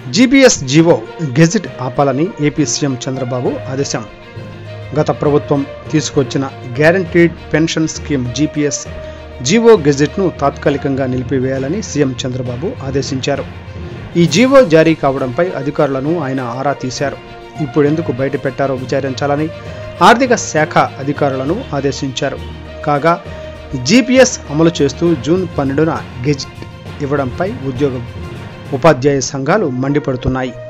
GPS GO gazette ఆపాలని AP CM Chandrababu ఆదేశం గత ప్రభుత్వం తీసుకొచ్చిన guaranteed pension scheme GPS GO గెజిట్ను తాత్కాలికంగా నిలిపివేయాలని సీఎం చంద్రబాబు ఆదేశించారు ఈ జీవో జారీ కావడంపై అధికారులను ఆయన ఆరా తీశారు ఇప్పుడెందుకు బయట పెట్టారో విచారించాలని ఆర్థిక శాఖ అధికారులను ఆదేశించారు కాగా జీపీఎస్ అమలు చేస్తూ జూన్ పన్నెండున గెజిట్ ఇవ్వడంపై ఉద్యోగం ఉపాధ్యాయ సంఘాలు మండిపడుతున్నాయి